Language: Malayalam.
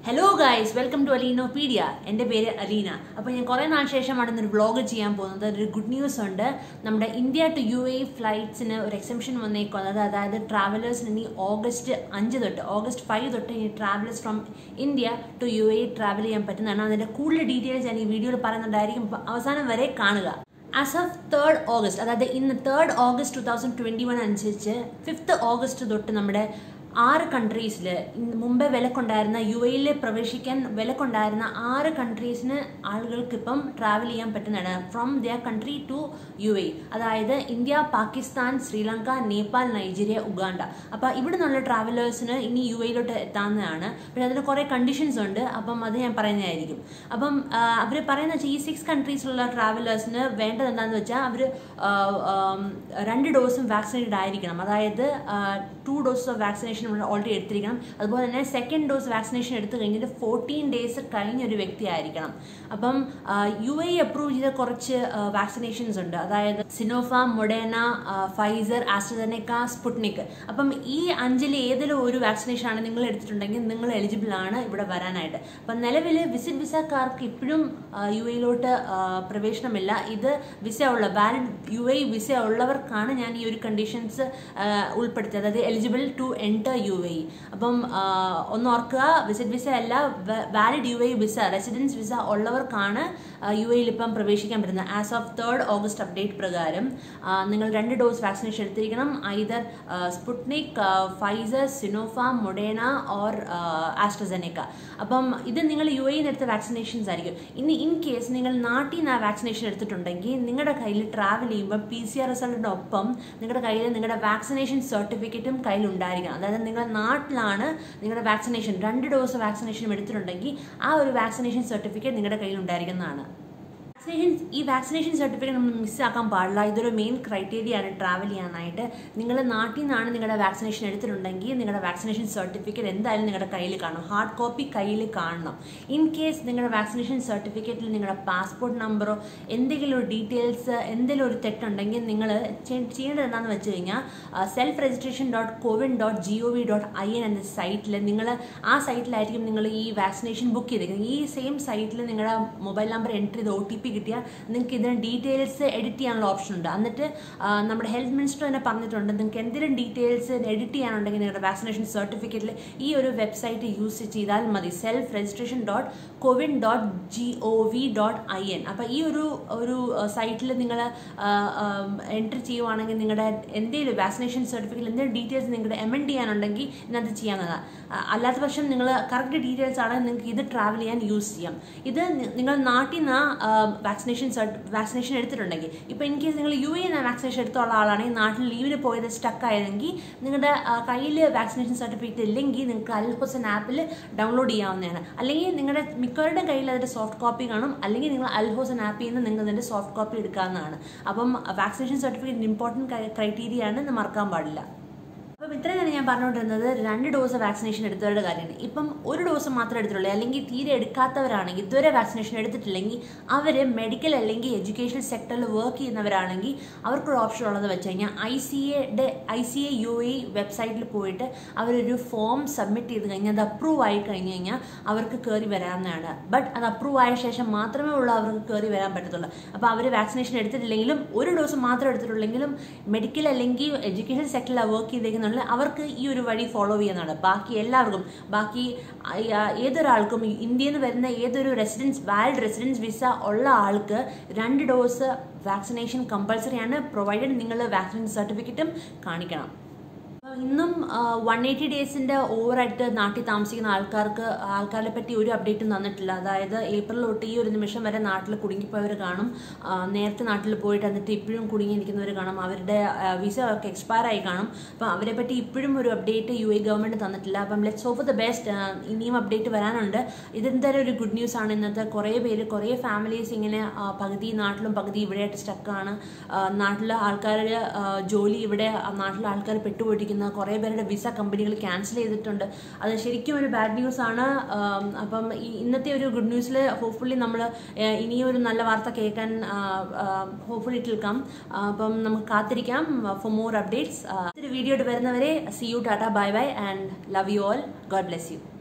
hello guys welcome to Aleenopedia എൻ്റെ പേര് അലീന അപ്പോൾ ഞാൻ കുറേ നാൾ ശേഷമാണ് ഇന്നൊരു വ്ളോഗ് ചെയ്യാൻ പോകുന്നത് ഒരു ഗുഡ് ന്യൂസ് ഉണ്ട് നമ്മുടെ ഇന്ത്യ ടു യു എ ഫ്ലൈറ്റ്സിന് ഒരു എക്സംഷൻ വന്നേക്കുന്നത് അതായത് ട്രാവലേഴ്സിന് ഇനി ഓഗസ്റ്റ് അഞ്ച് തൊട്ട് ഓഗസ്റ്റ് ഫൈവ് തൊട്ട് ഇനി travellers from India to U A travel ചെയ്യാൻ പറ്റുന്നതാണ് അതിൻ്റെ കൂടുതൽ ഡീറ്റെയിൽസ് ഞാൻ ഈ വീഡിയോയിൽ പറയുന്നുണ്ടായിരിക്കും അപ്പോൾ അവസാനം വരെ കാണുക ആസ് ഓഫ് തേർഡ് ഓഗസ്റ്റ് അതായത് ഇന്ന് third August two thousand twenty one അനുസരിച്ച് ഫിഫ്ത്ത് ഓഗസ്റ്റ് തൊട്ട് നമ്മുടെ ആറ് കൺട്രീസിൽ മുമ്പേ വിലക്കുണ്ടായിരുന്ന യു എയിൽ പ്രവേശിക്കാൻ വിലക്കുണ്ടായിരുന്ന ആറ് കൺട്രീസിന് ആളുകൾക്ക് ഇപ്പം ട്രാവൽ ചെയ്യാൻ പറ്റുന്നതാണ് from their country to U A അതായത് ഇന്ത്യ പാകിസ്ഥാൻ ശ്രീലങ്ക നേപ്പാൾ നൈജീരിയ ഉഗാണ്ട അപ്പോൾ ഇവിടെ നിന്നുള്ള ട്രാവലേഴ്സിന് ഇനി യു എയിലോട്ട് എത്താവുന്നതാണ് പക്ഷേ അതിന് കുറേ കണ്ടീഷൻസ് ഉണ്ട് അപ്പം അത് ഞാൻ പറയുന്നതായിരിക്കും അപ്പം അവർ പറയുന്ന വെച്ചാൽ ഈ സിക്സ് കൺട്രീസിലുള്ള ട്രാവലേഴ്സിന് വേണ്ടത് എന്താണെന്ന് വെച്ചാൽ അവർ രണ്ട് ഡോസും വാക്സിനേറ്റഡ് ആയിരിക്കണം അതായത് ടു ഡോസ് ഓഫ് വാക്സിനേഷൻ നമ്മൾ ഓൾറെഡി എടുത്തിരിക്കണം അതുപോലെ തന്നെ സെക്കൻഡ് ഡോസ് വാക്സിനേഷൻ എടുത്തു കഴിഞ്ഞിട്ട് ഫോർട്ടീൻ ഡേയ്സ് കഴിഞ്ഞ ഒരു വ്യക്തി ആയിരിക്കണം അപ്പം യു എ അപ്രൂവ് ചെയ്ത കുറച്ച് വാക്സിനേഷൻസ് ഉണ്ട് അതായത് Sinopharm Moderna Pfizer AstraZeneca Sputnik അപ്പം ഈ അഞ്ചിൽ ഏതെങ്കിലും ഒരു വാക്സിനേഷൻ ആണ് നിങ്ങൾ എടുത്തിട്ടുണ്ടെങ്കിൽ നിങ്ങൾ എലിജിബിൾ ആണ് ഇവിടെ വരാനായിട്ട് അപ്പം നിലവിൽ വിസിറ്റ് വിസക്കാർക്ക് ഇപ്പോഴും യു എയിലോട്ട് പ്രവേശനമില്ല ഇത് വിസ ഉള്ള വാലിഡ് യു എ വിസ ഉള്ളവർക്കാണ് ഞാൻ ഈ ഒരു കണ്ടീഷൻസ് ഉൾപ്പെടുത്തിയത് അതായത് eligible to enter U A അപ്പം ഒന്ന് ഓർക്കുക വിസിറ്റ് വിസ അല്ല valid U A visa residence visa ഉള്ളവർക്കാണ് യു എയിൽ ഇപ്പം പ്രവേശിക്കാൻ പറ്റുന്നത് as of third August update പ്രകാരം നിങ്ങൾ രണ്ട് ഡോസ് വാക്സിനേഷൻ എടുത്തിരിക്കണം either Sputnik Pfizer Sinopharm Moderna or AstraZeneca അപ്പം ഇത് നിങ്ങൾ യു എയിൽ എടുത്ത വാക്സിനേഷൻസ് ആയിരിക്കും ഇനി ഇൻ കേസ് നിങ്ങൾ നാട്ടിൽ നിന്ന് ആ വാക്സിനേഷൻ എടുത്തിട്ടുണ്ടെങ്കിൽ നിങ്ങളുടെ കയ്യിൽ ട്രാവൽ ചെയ്യുമ്പോൾ പി സി ആർ റിസൾട്ടിൻ്റെ ഒപ്പം നിങ്ങളുടെ കയ്യിൽ നിങ്ങളുടെ വാക്സിനേഷൻ സർട്ടിഫിക്കറ്റും കയ്യിൽ ഉണ്ടായിരിക്കണം അതായത് നിങ്ങളുടെ നാട്ടിലാണ് നിങ്ങളുടെ വാക്സിനേഷൻ രണ്ട് ഡോസ് വാക്സിനേഷൻ എടുത്തിട്ടുണ്ടെങ്കിൽ ആ ഒരു വാക്സിനേഷൻ സർട്ടിഫിക്കറ്റ് നിങ്ങളുടെ കയ്യിൽ ഉണ്ടായിരിക്കുന്നതാണ് വാക്സിനേഷൻ ഈ വാക്സിനേഷൻ സർട്ടിഫിക്കറ്റ് നമ്മൾ മിസ്സാക്കാൻ പാടില്ല ഇതൊരു മെയിൻ ക്രൈറ്റീരിയ ആണ് ട്രാവൽ ചെയ്യാനായിട്ട് നിങ്ങൾ നാട്ടിൽ നിന്നാണ് നിങ്ങളുടെ വാക്സിനേഷൻ എടുത്തിട്ടുണ്ടെങ്കിൽ നിങ്ങളുടെ വാക്സിനേഷൻ സർട്ടിഫിക്കറ്റ് എന്തായാലും നിങ്ങളുടെ കയ്യിൽ കാണും ഹാർഡ് കോപ്പി കയ്യിൽ കാണണം ഇൻ കേസ് നിങ്ങളുടെ വാക്സിനേഷൻ സർട്ടിഫിക്കറ്റിൽ നിങ്ങളുടെ പാസ്പോർട്ട് നമ്പറോ എന്തെങ്കിലും ഒരു ഡീറ്റെയിൽസ് എന്തെങ്കിലും ഒരു തെറ്റുണ്ടെങ്കിൽ നിങ്ങൾ ചെയ്യേണ്ടത് എന്താണെന്ന് വെച്ച് കഴിഞ്ഞാൽ self registration dot CoWIN dot G O V dot I N എന്ന സൈറ്റിൽ നിങ്ങൾ ആ സൈറ്റിലായിരിക്കും നിങ്ങൾ ഈ വാക്സിനേഷൻ ബുക്ക് ചെയ്തിരിക്കുന്നത് ഈ സെയിം സൈറ്റിൽ നിങ്ങളുടെ മൊബൈൽ നമ്പർ എൻട്രി ചെയ്ത് ഒ ടി പി കിട്ടിയാൽ നിങ്ങൾക്ക് ഇതിന് ഡീറ്റെയിൽസ് എഡിറ്റ് ചെയ്യാനുള്ള ഓപ്ഷൻ ഉണ്ട് എന്നിട്ട് നമ്മുടെ ഹെൽത്ത് മിനിസ്റ്റർ തന്നെ പറഞ്ഞിട്ടുണ്ട് നിങ്ങൾക്ക് എന്തെങ്കിലും ഡീറ്റെയിൽസ് എഡിറ്റ് ചെയ്യാനുണ്ടെങ്കിൽ നിങ്ങളുടെ വാക്സിനേഷൻ സർട്ടിഫിക്കറ്റിൽ ഈ ഒരു വെബ്സൈറ്റ് യൂസ് ചെയ്താൽ മതി self registration dot CoWIN dot G O V dot I N അപ്പോൾ ഈ ഒരു ഒരു സൈറ്റിൽ നിങ്ങൾ എൻട്രി ചെയ്യുവാണെങ്കിൽ നിങ്ങളുടെ എന്തെങ്കിലും വാക്സിനേഷൻ സർട്ടിഫിക്കറ്റ് എന്തെങ്കിലും ഡീറ്റെയിൽസ് നിങ്ങളുടെ എമെൻഡ് ചെയ്യാനുണ്ടെങ്കിൽ ഇതിനകത്ത് ചെയ്യാവുന്നതാണ് അല്ലാത്ത പക്ഷം നിങ്ങൾ കറക്റ്റ് ഡീറ്റെയിൽസ് ആണെങ്കിൽ നിങ്ങൾക്ക് ഇത് ട്രാവൽ ചെയ്യാൻ യൂസ് ചെയ്യാം ഇത് നിങ്ങൾ നാട്ടിൽ നിന്ന് വാക്സിനേഷൻ വാക്സിനേഷൻ എടുത്തിട്ടുണ്ടെങ്കിൽ ഇപ്പോൾ ഇൻ കേസ് നിങ്ങൾ യു എ വാക്സിനേഷൻ എടുത്തുള്ള ആളാണെങ്കിൽ നാട്ടിൽ ലീവിന് പോയത് സ്റ്റക്ക് ആയതെങ്കിൽ നിങ്ങളുടെ കയ്യിൽ വാക്സിനേഷൻ സർട്ടിഫിക്കറ്റ് ഇല്ലെങ്കിൽ നിങ്ങൾക്ക് അൽഹോസൻ ആപ്പിൽ ഡൗൺലോഡ് ചെയ്യാവുന്നതാണ് അല്ലെങ്കിൽ നിങ്ങളുടെ മിക്കവരുടെ കയ്യിൽ അതിൻ്റെ സോഫ്റ്റ് കോപ്പി കാണും അല്ലെങ്കിൽ നിങ്ങൾ അൽഹോസൻ ആപ്പിൽ നിന്ന് നിങ്ങൾ അതിൻ്റെ സോഫ്റ്റ് കോപ്പി എടുക്കാവുന്നതാണ് അപ്പം വാക്സിനേഷൻ സർട്ടിഫിക്കറ്റ് ഇമ്പോർട്ടൻറ്റ് ക്രൈറ്റീരിയ ആണ് മറക്കാൻ പാടില്ല അപ്പം ഇത്രയും തന്നെ ഞാൻ പറഞ്ഞുകൊണ്ടിരുന്നത് രണ്ട് ഡോസ് വാക്സിനേഷൻ എടുത്തവരുടെ കാര്യമാണ് ഇപ്പം ഒരു ഡോസ് മാത്രമേ എടുത്തിട്ടുള്ളൂ അല്ലെങ്കിൽ തീരെ എടുക്കാത്തവരാണെങ്കിൽ ഇതുവരെ വാക്സിനേഷൻ എടുത്തിട്ടില്ലെങ്കിൽ അവർ മെഡിക്കൽ അല്ലെങ്കിൽ എഡ്യൂക്കേഷൻ സെക്ടറിൽ വർക്ക് ചെയ്യുന്നവരാണെങ്കിൽ അവർക്കൊരു ഓപ്ഷൻ ഉള്ളത് വെച്ച് കഴിഞ്ഞാൽ ഐ സി എയുടെ I C A U A വെബ്സൈറ്റിൽ പോയിട്ട് അവരൊരു ഫോം സബ്മിറ്റ് ചെയ്ത് കഴിഞ്ഞാൽ അത് അപ്രൂവ് ആയി കഴിഞ്ഞ് കഴിഞ്ഞാൽ അവർക്ക് കയറി വരാവുന്നതാണ് ബട്ട് അത് അപ്രൂവ് ആയ ശേഷം മാത്രമേ ഉള്ളൂ അവർക്ക് കയറി വരാൻ പറ്റത്തുള്ളൂ അപ്പോൾ അവർ വാക്സിനേഷൻ എടുത്തിട്ടില്ലെങ്കിലും ഒരു ഡോസ് മാത്രം എടുത്തിട്ടുള്ളെങ്കിലും മെഡിക്കൽ അല്ലെങ്കിൽ എഡ്യൂക്കേഷൻ സെക്ടറിലാണ് വർക്ക് ചെയ്തേക്കുന്ന അവർക്ക് ഈ ഒരു വഴി ഫോളോ ചെയ്യുന്നതാണ് ബാക്കി എല്ലാവർക്കും ബാക്കി ഏതൊരാൾക്കും ഇന്ത്യയിൽ നിന്ന് വരുന്ന ഏതൊരു റെസിഡൻസ് വാലിഡ് റെസിഡൻസ് വിസ ഉള്ള ആൾക്ക് രണ്ട് ഡോസ് വാക്സിനേഷൻ കമ്പൾസറി ആണ് പ്രൊവൈഡഡ് നിങ്ങൾ വാക്സിൻ സർട്ടിഫിക്കറ്റും കാണിക്കണം ഇന്നും വൺ എയ്റ്റി ഡേയ്സിൻ്റെ ഓവറായിട്ട് നാട്ടിൽ താമസിക്കുന്ന ആൾക്കാർക്ക് ആൾക്കാരെ പറ്റി ഒരു അപ്ഡേറ്റും തന്നിട്ടില്ല അതായത് ഏപ്രിൽ തൊട്ട് ഈ ഒരു നിമിഷം വരെ നാട്ടിൽ കുടുങ്ങിപ്പോയവർ കാണും നേരത്തെ നാട്ടിൽ പോയിട്ട് എന്നിട്ട് ഇപ്പോഴും കുടുങ്ങിയിരിക്കുന്നവർ കാണും അവരുടെ വിസ ഒക്കെ എക്സ്പയർ ആയി കാണും അപ്പം അവരെ പറ്റി ഇപ്പോഴും ഒരു അപ്ഡേറ്റ് യു എ ഗവൺമെൻറ് തന്നിട്ടില്ല അപ്പം ലെറ്റ്സ് ഓഫ് ദ ബെസ്റ്റ് ഇനിയും അപ്ഡേറ്റ് വരാനുണ്ട് ഇതെന്തായാലും ഒരു ഗുഡ് ന്യൂസ് ആണ് ഇന്നത്തെ കുറേ പേര് കുറേ ഫാമിലീസ് ഇങ്ങനെ പകുതി നാട്ടിലും പകുതി ഇവിടെയായിട്ട് സ്റ്റക്കാണ് നാട്ടിലെ ആൾക്കാർ ജോലി ഇവിടെ നാട്ടിലെ ആൾക്കാർ പെട്ടുപോയിരിക്കുന്ന കുറേ പേരുടെ വിസ കമ്പനികൾ ക്യാൻസൽ ചെയ്തിട്ടുണ്ട് അത് ശരിക്കും ഒരു ബാഡ് ന്യൂസ് ആണ് അപ്പം ഇന്നത്തെ ഒരു ഗുഡ് ന്യൂസിൽ ഹോപ്പ്ഫുള്ളി നമ്മൾ ഇനിയും ഒരു നല്ല വാർത്ത കേൾക്കാൻ ഹോപ്പ്ഫുള്ളി ഇറ്റ് വിൽ കം അപ്പം നമുക്ക് കാത്തിരിക്കാം ഫോർ മോർ അപ്ഡേറ്റ്സ് ഒരു വീഡിയോ വരുന്നവരെ സി യു ടാറ്റ bye bye and love you all God bless U